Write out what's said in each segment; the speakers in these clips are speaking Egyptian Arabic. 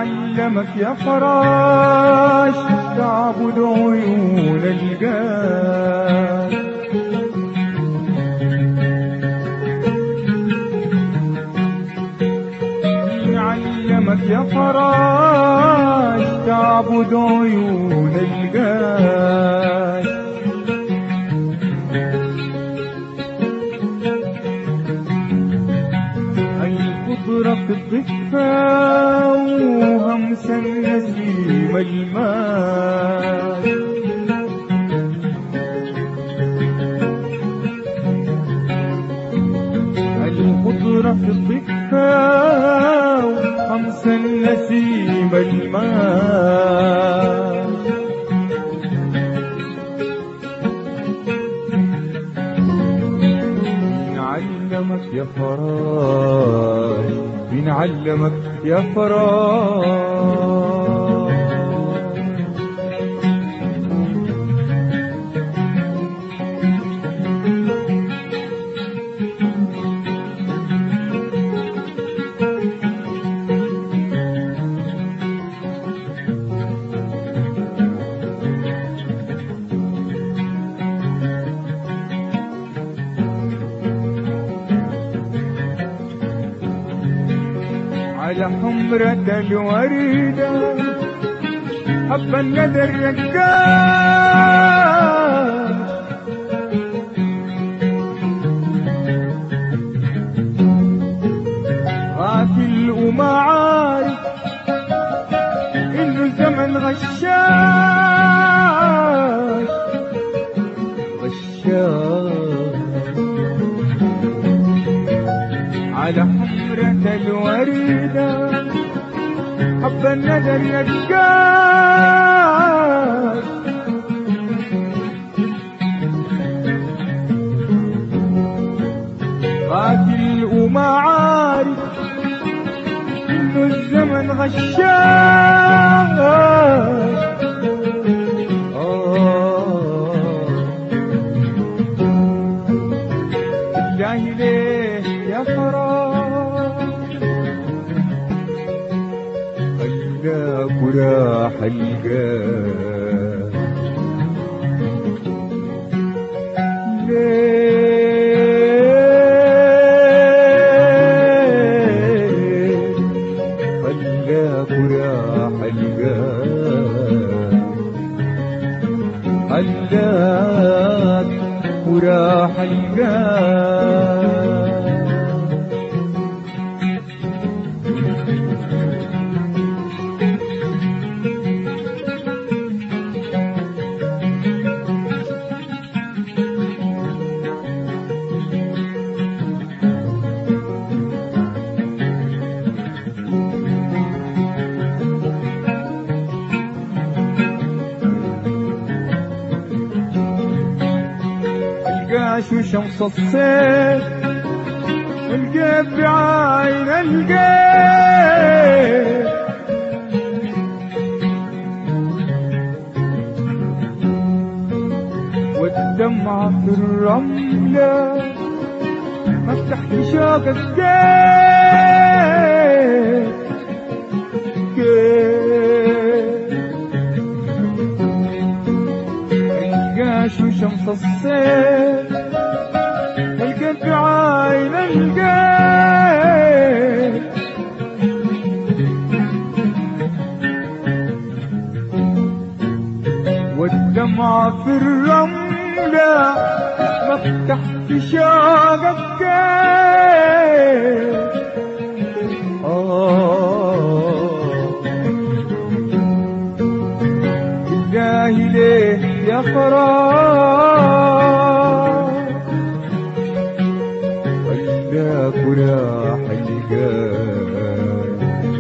علمك يا فراش تعبد عيون الجاه علمك يا فراش تعبد عيون الجاه القدرة في الضفة وهمس النسيم الماء القدرة في الضفة وهمس النسيم الماء بنعلمك يا فراش بنعلمك يا فراش على حمرة الوردة حب النذر رجال غافل وما عارف انه زمن غشاش غشاش على حمرة الوردة حب النذر يتقال قاتل وما عارف انه الزمن غشاش آه بالله ليه يا فراش خلاك وراح القاه ليه خلاك وراح القاه خلاك وراح القاه القاش وشمس الصيف القيت بعين القيت والدمعة في الرملة مفتح في شوق الزيت كيف القاش وشمس الصيف القلب عين القيت والدمعة في الرملة مفتح في شوق الكيف آه بالله ليه يا فراش ولاك وراح القاه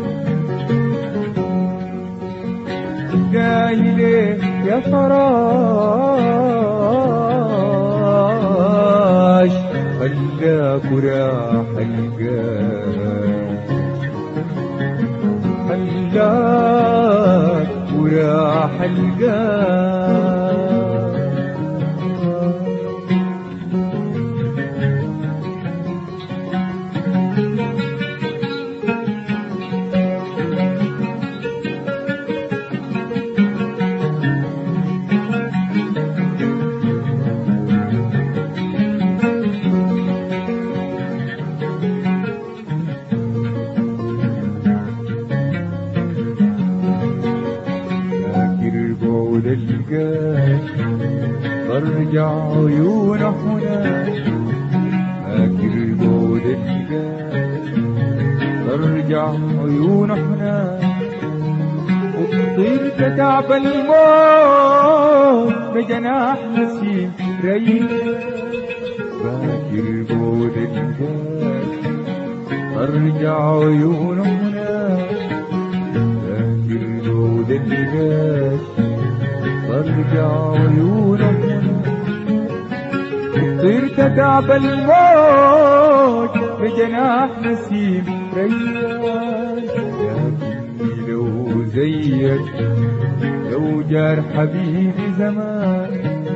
بالله ليه يا فراش ولاك وراح القاه خلاك وراح القاه القاك برجع عيونه هناك فاكر بعد القاك برجع عيونه هناك وبطير كتعب الموت بجناح نسيم ريح فاكر بعد القاك برجع عيونه هناك فاكر بعد القاك برجع عيونه هناك طير تتعب الموت بجناح نسيم ريان لكني لو زيك لو جار حبيبي زمان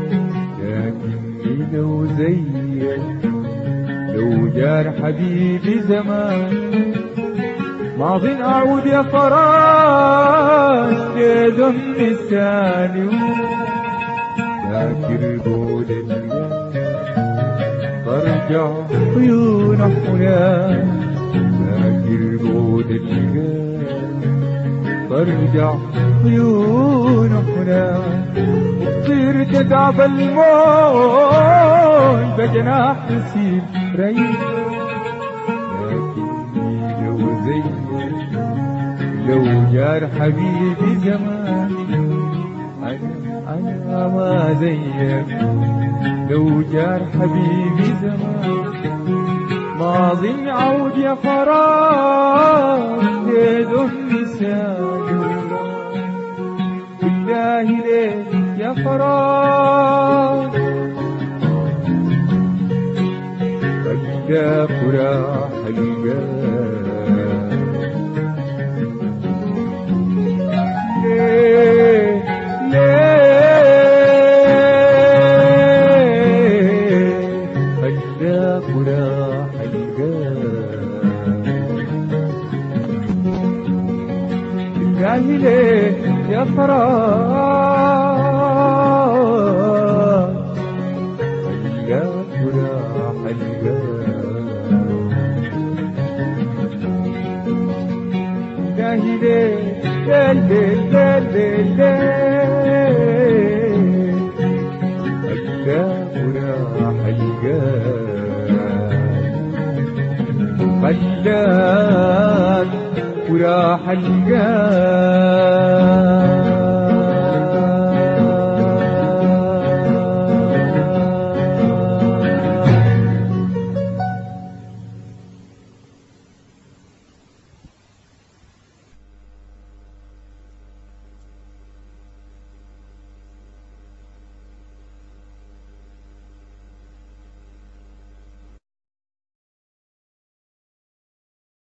لكني لو زيك لو جار حبيبي زمان ما ظن أعود يا فراش لدم لساني ذاكر بود اليوم برجع عيون حنان ذاكر بود اليوم برجع عيون حنان تصير تتعب الموت بجناح نسيم ريح لكني لو زيك لو جار حبيبي زمان أنا أنا ما زيك لو جار حبيبي زمان ما ظن عود يا فراش ليله النسان بالله ليه يا فراش فجأة فراح القلب ليه ليه فجأة فراح القلب بالله ليه يا فراش فجأة فراح القلب جاهلي ليل ليل ليل ليل أجداه راح القلب خلاك وراح القلب